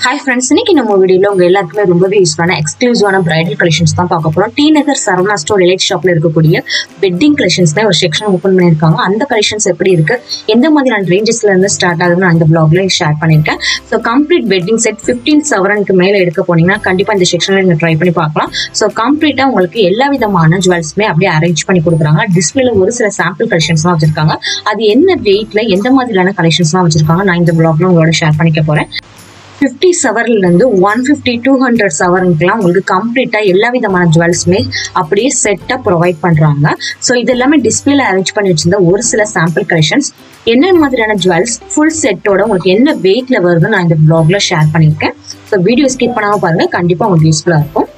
hi friends இன்னைக்கு நம்ம வீடியோல உங்க எல்லாருக்குமே ரொம்பவே யூஸ்ஃபுல்லான எக்ஸ்க்ளூசிவான பிரைடல் கலெக்ஷன்ஸ் தான் பார்க்க போறோம் டி நகர் சரவணா ஸ்டோர் எலைட் ஷாப்ல இருக்கக்கூடிய வெட்டிங் கலெக்ஷன்ஸ் தான் ஒரு செக்ஷன் ஓப்பன் பண்ணியிருக்காங்க அந்த கலெக்ஷன்ஸ் எப்படி இருக்கு எந்த மாதிரியான ரேஞ்சஸ்ல இருந்து ஸ்டார்ட் ஆகுதுன்னு நான் இந்த பிளாக்ல ஷேர் பண்ணியிருக்கேன் so complete wedding set fifteen சவரனுக்கு மேல எடுக்க போனீங்கன்னா கண்டிப்பா இந்த செக்ஷன்ல நீங்க ட்ரை பண்ணி பார்க்கலாம் ஸோ கம்ப்ளீட்டா உங்களுக்கு எல்லா விதமான ஜுவல்ஸுமே அப்படியே அரேஞ்ச் பண்ணி கொடுக்குறாங்க டிஸ்பிளேல ஒரு சில சாம்பிள் கலெக்ஷன்ஸ்லாம் வச்சிருக்காங்க அது என்ன வெயிட்ல எந்த மாதிரியான கலெக்ஷன்ஸ்லாம் வச்சிருக்காங்க நான் இந்த பிளாக்ல உங்களோட ஷேர் பண்ணிக்க போறேன் ஃபிஃப்டி சவர்லேருந்து ஒன் ஃபிஃப்டி டூ ஹண்ட்ரட் சவருக்குலாம் உங்களுக்கு கம்ப்ளீட்டாக எல்லா விதமான ஜுவல்ஸுமே அப்படியே செட்டாக ப்ரொவைட் பண்ணுறாங்க ஸோ இது எல்லாமே டிஸ்பிளேல அரேஞ்ச் பண்ணி வச்சிருந்த ஒரு சில சாம்பிள் கலெக்ஷன்ஸ் என்ன மாதிரியான ஜுவல்ஸ் ஃபுல் செட்டோட உங்களுக்கு என்ன வெயிட்ல வருதுன்னு நான் இந்த ப்ளாக்ல ஷேர் பண்ணியிருக்கேன் ஸோ வீடியோ ஸ்கிப் பண்ணாமல் பாருங்க கண்டிப்பாக உங்களுக்கு யூஸ்ஃபுல்லாக இருக்கும்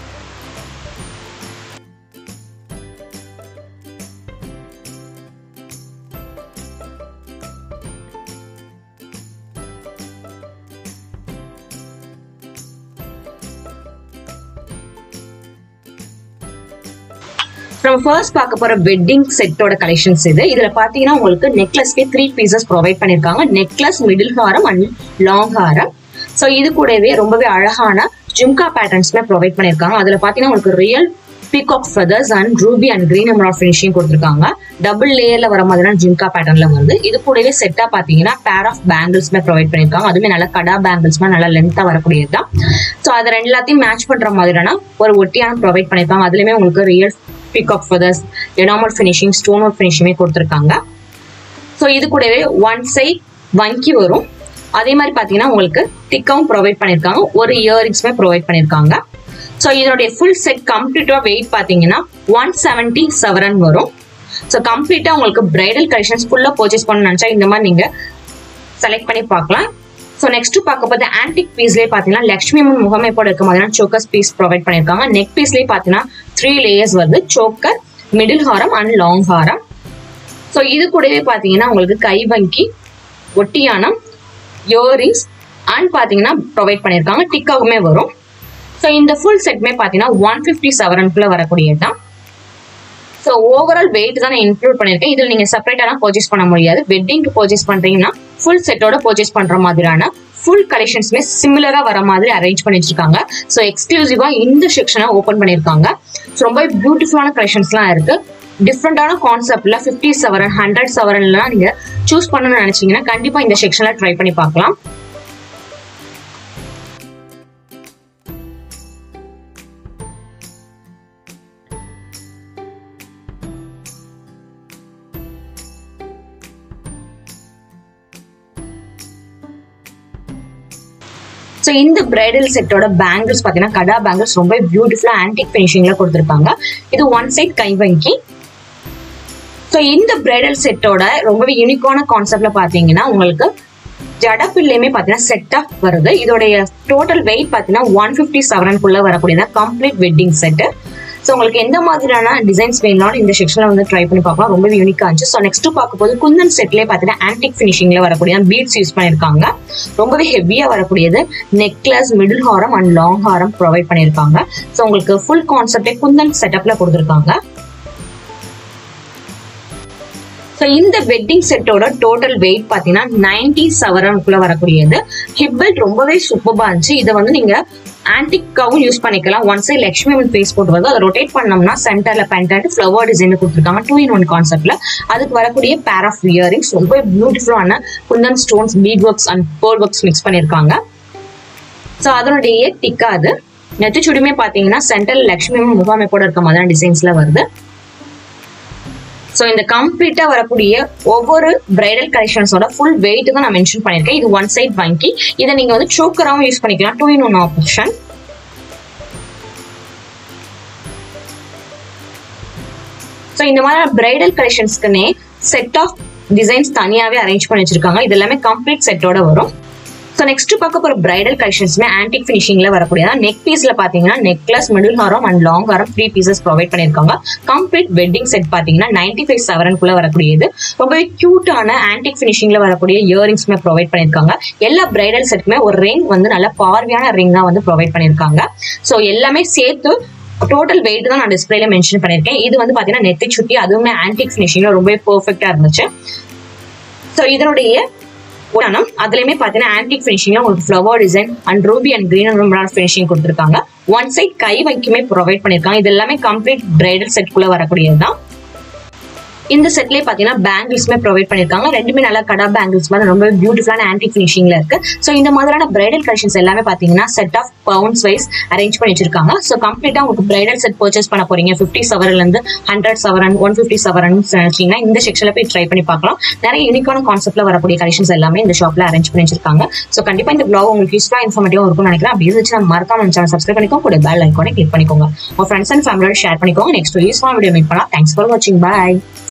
நம்ம ஃபர்ஸ்ட் பார்க்க போற வெட்டிங் செட்டோட கலெக்ஷன்ஸ் இது இதுல பாத்தீங்கன்னா உங்களுக்கு நெக்லஸ்க்கே த்ரீ பீசஸ் ப்ரொவைட் பண்ணிருக்காங்க நெக்லஸ் மிடில் ஹாரம் அண்ட் லாங் ஹாரம் ஸோ இது கூடவே ரொம்பவே அழகான ஜும்கா பேட்டர்ன்ஸ்மே ப்ரொவைட் பண்ணிருக்காங்க அதுல பாத்தீங்கன்னா உங்களுக்கு real peacock feathers and ruby and green emerald finishing கொடுத்துருக்காங்க டபுள் லேயர்ல வர மாதிரியான ஜிம்கா பேட்டர்ன்ல வந்து இது கூடவே செட்டா பாத்தீங்கன்னா பேர் ஆஃப் பேங்கிள்ஸ்மே ப்ரொவைட் பண்ணிருக்காங்க அதுவுமே நல்ல கடா பேங்கிள்ஸ்மே நல்லா லென்த்தா வரக்கூடியது தான் ஸோ அதை ரெண்டு எல்லாத்தையும் மேட்ச் பண்ற மாதிரியான ஒரு ஒட்டியான ப்ரொவைட் பண்ணிருக்காங்க அதுலயுமே உங்களுக்கு real peacock feathers enamel finishing stone work ஃபினிஷிங்குமே கொடுத்துருக்காங்க ஸோ இது கூடவே ஒன் சைட் வங்கி வரும் அதே மாதிரி பார்த்தீங்கன்னா உங்களுக்கு திக்காவும் ப்ரொவைட் பண்ணியிருக்காங்க ஒரு இயரிங்ஸுமே ப்ரொவைட் பண்ணியிருக்காங்க ஸோ இதனுடைய ஃபுல் செட் கம்ப்ளீட்டாக வெயிட் பார்த்தீங்கன்னா ஒன் செவன்ட்டி செவரன் வரும் ஸோ கம்ப்ளீட்டாக உங்களுக்கு பிரைடல் கலெக்ஷன்ஸ் ஃபுல்லாக பர்ச்சேஸ் பண்ணணும்னு நினச்சா இந்த மாதிரி நீங்கள் செலக்ட் பண்ணி பார்க்கலாம் ஸோ நெக்ஸ்ட் பார்க்க போது ஆன்டிக் பீஸ்லேயே பார்த்தீங்கன்னா லக்ஷ்மி அம்மன் முகமைப்போட இருக்க மாதிரியான சோக்கஸ் பீஸ் ப்ரொவைட் பண்ணியிருக்காங்க நெக் பீஸ்லேயே பார்த்தீங்கன்னா த்ரீ லேயர்ஸ் வருது சோக்கர் மிடில் ஹாரம் அண்ட் லாங் ஹாரம் ஸோ இது கூடவே பார்த்தீங்கன்னா உங்களுக்கு கைவங்கி ஒட்டியானம் இயரிங்ஸ் அண்ட் பார்த்தீங்கன்னா ப்ரொவைட் பண்ணியிருக்காங்க டிக்காவுமே வரும் ஸோ இந்த ஃபுல் செட்மே பார்த்தீங்கன்னா ஒன் ஃபிஃப்டி செவரனுக்குள்ள வரக்கூடியது தான் ஸோ ஓவரால் வெயிட் தான் நான் இன்க்ளூட் பண்ணியிருக்கேன் இதில் நீங்கள் செப்பரேட்டாலாம் பர்ச்சேஸ் பண்ண முடியாது வெட்டிங்க்கு பர்ச்சேஸ் பண்ணுறீங்கன்னா ஃபுல் செட்டோட பர்ச்சேஸ் பண்ணுற மாதிரியான ஃபுல் கலெக்ஷன்ஸ்மே சிமிலராக வர மாதிரி அரேஞ்ச் பண்ணி வச்சிருக்காங்க ஸோ எக்ஸ்க்ளூசிவாக இந்த செக்ஷனை ஓப்பன் பண்ணியிருக்காங்க ஸோ ரொம்ப பியூட்டிஃபுல்லான கலெக்ஷன்ஸ்லாம் இருக்கு டிஃப்ரெண்டான கான்செப்ட்ல ஃபிஃப்டி செவரன் ஹண்ட்ரட் செவரன்லாம் நீங்கள் சூஸ் பண்ணணும்னு நினச்சிங்கன்னா கண்டிப்பாக இந்த செக்ஷனில் ட்ரை பண்ணி பார்க்கலாம் ஸோ இந்த பிரைடல் செட்டோட பேங்கிள்ஸ் பார்த்தீங்கன்னா கடா பேங்கிள்ஸ் ரொம்ப பியூட்டிஃபுல்லாக ஆன்டிக் ஃபினிஷிங்கில் கொடுத்துருப்பாங்க இது ஒன் சைட் கைவங்கி ஸோ இந்த பிரைடல் செட்டோட ரொம்பவே யூனிக்கான கான்செப்ட்ல பார்த்தீங்கன்னா உங்களுக்கு ஜடப்பிள்ளையுமே பார்த்தீங்கன்னா செட் ஆஃப் வருது இதோடைய டோட்டல் வெயிட் பார்த்தீங்கன்னா ஒன் ஃபிஃப்டி செவனுக்குள்ள வரக்கூடியது கம்ப்ளீட் வெட்டிங் செட்டு ஸோ உங்களுக்கு எந்த மாதிரியான டிசைன்ஸ் வேணும்னாலும் இந்த செக்ஷனில் வந்து ட்ரை பண்ணி பார்க்கலாம் ரொம்ப யூனிக்காக இருந்துச்சு ஸோ நெக்ஸ்ட் பார்க்க போது குந்தன் செட்லேயே பார்த்தீங்கன்னா ஆன்டிக் ஃபினிஷிங்கில் வரக்கூடிய பீட்ஸ் யூஸ் பண்ணியிருக்காங்க ரொம்பவே ஹெவியாக வரக்கூடியது நெக்லஸ் மிடில் ஹாரம் அண்ட் லாங் ஹாரம் ப்ரொவைட் பண்ணியிருக்காங்க ஸோ உங்களுக்கு ஃபுல் கான்செப்டே குந்தன் செட்டப்பில் கொடுத்துருக்காங்க ஸோ இந்த வெட்டிங் செட்டோட டோட்டல் வெயிட் பார்த்தீங்கன்னா நைன்டி செவரனுக்குள்ள வரக்கூடியது ஹிப் பெல்ட் ரொம்பவே சூப்பராக இருந்துச்சு இதை வந்து நீங்க ஆன்டிக்காவும் யூஸ் பண்ணிக்கலாம் ஒன் சைட் லக்ஷ்மி அம்மன் ஃபேஸ் போட்டு வருது அதை ரொட்டேட் பண்ணோம்னா சென்டர்ல பென்டாட்டு ஃப்ளவர் டிசைன் கொடுத்துருக்காங்க டூ இன் ஒன் கான்செப்ட்ல அதுக்கு வரக்கூடிய பேர் ஆஃப் இயரிங்ஸ் ரொம்ப பியூட்டிஃபுல்லான kundan stones bead works and bird works mix பண்ணியிருக்காங்க ஸோ அதனுடைய டிக்கா அது நெத்திச்சுடியுமே பார்த்தீங்கன்னா சென்டர் லக்ஷ்மி அம்மன் முகாமைப்போட இருக்க மாதிரியான டிசைன்ஸ்ல வருது ஸோ இந்த கம்ப்ளீட்டா வரக்கூடிய ஒவ்வொரு பிரைடல் கலெக்ஷன்ஸோட ஃபுல் வெயிட் தான் நான் மென்ஷன் பண்ணியிருக்கேன் இது ஒன் சைட் வங்கி இதை நீங்க வந்து சோக்கராகவும் யூஸ் பண்ணிக்கலாம் two in one option so இந்த மாதிரி பிரைடல் கலெக்ஷன்ஸ்க்குனே செட் ஆஃப் டிசைன்ஸ் தனியாகவே அரேஞ்ச் பண்ணி வச்சிருக்காங்க இது எல்லாமே கம்ப்ளீட் செட்டோட வரும் ஸோ நெக்ஸ்ட் பார்க்க போகிற பிரைடல் கலெக்ஷன்ஸ்மே ஆன்டிக் ஃபினிஷிங்ல வரக்கூடிய நெக் பீஸ்ல பாத்தீங்கன்னா நெக்லஸ் மிடில் ஹாரம் அண்ட் லாங் ஹாரம் த்ரீ பீசஸ் ப்ரொவைட் பண்ணியிருக்காங்க கம்ப்ளீட் வெட்டிங் செட் பாத்தீங்கன்னா நைன்டி ஃபைவ் செவரனுக்குள்ள வரக்கூடியது ரொம்பவே கியூட்டான ஆன்டிக் ஃபினிஷிங்ல வரக்கூடிய இயரிங்ஸ்மே ப்ரொவைட் பண்ணியிருக்காங்க எல்லா பிரைடல் செட்டுமே ஒரு ரிங் வந்து நல்ல பார்வையான ரிங்கா வந்து ப்ரொவைட் பண்ணியிருக்காங்க ஸோ எல்லாமே சேர்த்து டோட்டல் வெயிட் தான் நான் டிஸ்பிளேல மென்ஷன் பண்ணியிருக்கேன் இது வந்து பாத்தீங்கன்னா நெத்தி சுட்டி அதுவுமே ஆன்டிக் ஃபினிஷிங்ல ரொம்பவே பெர்ஃபெக்டா இருந்துச்சு ஸோ இதனுடைய ஆனால் அதுலயுமே பார்த்தீங்கன்னா ஆன்டிக் ஃபினிஷிங்ல உங்களுக்கு flower design and ruby and green and finishing கொடுத்துருக்காங்க ஒன் சைட் கை வைக்குமே ப்ரொவைட் பண்ணிருக்காங்க இது எல்லாமே கம்ப்ளீட் பிரைடல் செட்குள்ள வரக்கூடியது தான் இந்த செட்லயே பாத்தீங்கன்னா பேங்கிள்ஸ்மே ப்ரொவைட் பண்ணிருக்காங்க ரெண்டுமே நல்லா கடா பேங்கிள்ஸ் மாதிரி ரொம்ப பியூட்டிஃபுல்லான ஆன்டி ஃபினிஷிங்ல இருக்கு ஸோ இந்த மாதிரியான பிரைடல் கலெக்ஷன்ஸ் எல்லாமே பாத்தீங்கன்னா set of pounds wise arrange பண்ணி வச்சிருக்காங்க ஸோ கம்ப்ளீட்டா உங்களுக்கு பிரைடல் செட் பர்ச்சேஸ் பண்ண போறீங்க ஃபிஃப்டி சவரன்ல இருந்து ஹண்ட்ரட் சவரன் ஒன் ஃபிஃப்டி சவரன் நினைச்சீங்கன்னா இந்த செக்ஷன்ல போய் ட்ரை பண்ணி பார்க்கலாம் நிறைய யூனிக்கான கான்செப்ட்ல வரக்கூடிய கலெக்ஷன்ஸ் எல்லாமே இந்த ஷாப்ல அரேஞ்ச் பண்ணி வச்சிருக்காங்க ஸோ கண்டிப்பா இந்த vlog உங்களுக்கு யூஸ்ஃபுல்லா இன்ஃபர்மேட்டிவா இருக்கும்னு நினைக்கிறேன் அப்படி இருந்துச்சு நம்ம மறக்காம நம்ம சேனல் சப்ஸ்கிரைப் பண்ணிக்கோங்க கூட பெல் ஐக்கானை கிளிக் பண்ணிக்கோங்க உங்க ஃப்ரெண்ட்ஸ் அண்ட் ஃபேமிலியோட ஷேர் பண்ணிக்கோங்க நெக்ஸ்ட் யூஸ்ஃபுல்லான வீடியோ மீட் பண்ணலாம் தேங்க்ஸ் ஃபார் வாட்சிங் பை